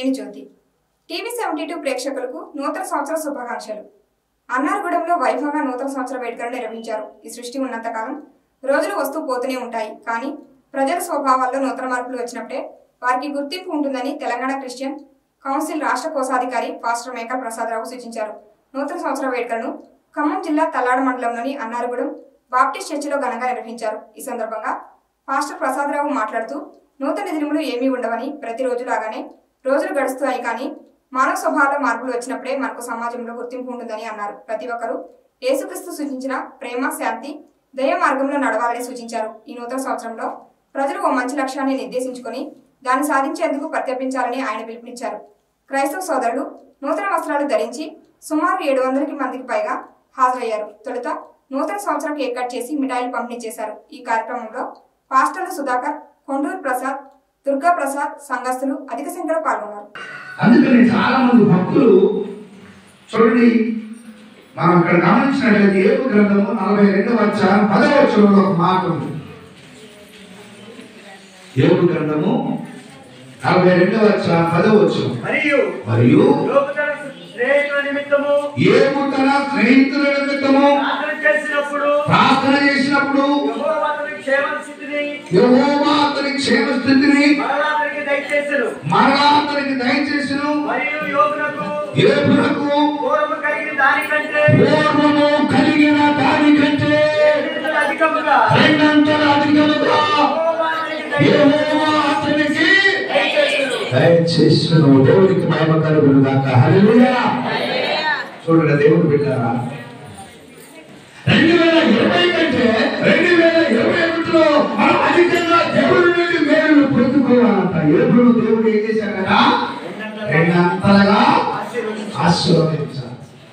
నేను జ్యోతి TV seventy two ప్రేక్షకులకు నూతన సంవత్సర శుభాకాంక్షలు అన్నారగూడెంలో వైభవంగా నూతన సంవత్సర వేడుకలు నిర్వహించారు ఈ సృష్టి ఉన్నంతకాలం రోజులు వస్తూ పోతూనే ఉంటాయి కానీ ప్రజల స్వభావాల్లో నూతన మార్పులు వచ్చినప్పుడే వారికి గుర్తింపు ఉంటుందని తెలంగాణ క్రిస్టియన్ కౌన్సిల్ రాష్ట్ర కోశాధికారి పాస్టర్ మేకల్ ప్రసాదరావు సూచించారు నూతన సంవత్సర వేడుకలను ఖమ్మం జిల్లా తల్లాడ మండలంలోని అన్నారగూడెం బాప్టిస్ట్ చర్చిలో ఘనంగా నిర్వహించారు ఈ సందర్భంగా పాస్టర్ ప్రసాదరావు మాట్లాడుతూ నూతన దినములు ఏమీ ఉండవని ప్రతిరోజు లాగానే రోజులు గడుస్తాయి కానీ మానవ స్వభావాల మార్పులు వచ్చినప్పుడే మనకు సమాజంలో గుర్తింపు ఉంటుందని అన్నారు ప్రతి ఒక్కరూ యేసుక్రీస్తు సూచించిన ప్రేమ శాంతి దయ మార్గంలో నడవాలని సూచించారు ఈ నూతన సంవత్సరంలో ప్రజలు ఓ మంచి లక్ష్యాన్ని నిర్దేశించుకొని దాన్ని సాధించేందుకు ప్రత్యపించాలని ఆయన పిలుపునిచ్చారు క్రైస్తవ సోదరులు నూతన వస్త్రాలు ధరించి సుమారు ఏడు వందలకి మందికి పైగా హాజరయ్యారు తొలుత నూతన సంవత్సరం కేక్ కట్ చేసి మిఠాయిలు పంపిణీ చేశారు ఈ కార్యక్రమంలో పాస్టర్లు సుధాకర్ కొండూరు ప్రసాద్ దుర్గా ప్రసాద్ సంఘస్థులు అధిక సంఖ్యలో పాల్గొన్నారు అందుకని చాలా మంది భక్తులు చూడండి మనం ఇక్కడ గమనించినట్లయితే ఏపు గ్రంథము నలభై రెండవ అధ్యాయం పదవ వచనంలో ఒక మాట ఉంది ఏపు గ్రంథము నలభై రెండవ అధ్యాయం పదవ వచనం మరియు మరియు లోకతర స్నేహితుల నిమిత్తము ఏపు తన స్నేహితుల నిమిత్తము ప్రార్థన చేసినప్పుడు ప్రార్థన చేసినప్పుడు యెహోవా అతని క్షేమ స్థితిని యెహోవా అతని క్షేమ స్థితిని మరలా అతనికి దయచేసెను మరలా అతనికి దయచేసిన మరియు యోగులకు ఏపునకు పూర్వము కలిగిన దానికంటే పూర్వము కలిగిన దానికంటే రెండింతలు అధికముగా రెండంతల అధికముగా యెహోవా అతనికి దయ- యెహోవా అతనికి దయచేసెను. దయచేసిన దేవునికి మహిమ కలుగును గాక హల్లెలూయా చూడండి దేవుడు బిడ్డారా రెండు వేల ఇరవై కంటే రెండు వేల ఇరవై ఒకటిలో మనం అధికంగా దేవుడి నుండి మేలు పొందుకోవాలంట ఎప్పుడు దేవుడు ఏం చేశారు కదా రెండంతలుగా ఆశీర్వదించాలి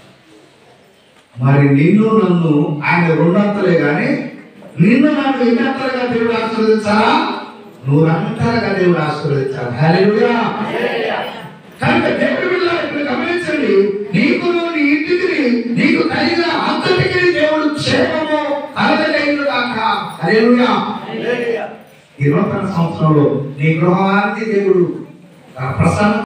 మరి నిన్ను నన్ను ఆయన రెండంతలే గాని నిన్ను నన్ను ఎన్నంతలుగా దేవుడు ఆశీర్వదించాలా నూరంతలుగా దేవుడు ఆశీర్వదించాలి హల్లెలూయా కనుక దేవుడి బిడ్డలారా ఇప్పుడు గమనించండి నీకును నీ ఇంటికి నీకు కలిగిన అంతటికి దేవుడు క్షేమము కలగలేను గాక హల్లెలూయా హల్లెలూయా. ఈ నూతన సంవత్సరంలో నీ గృహానికి దేవుడు తన ప్రసన్న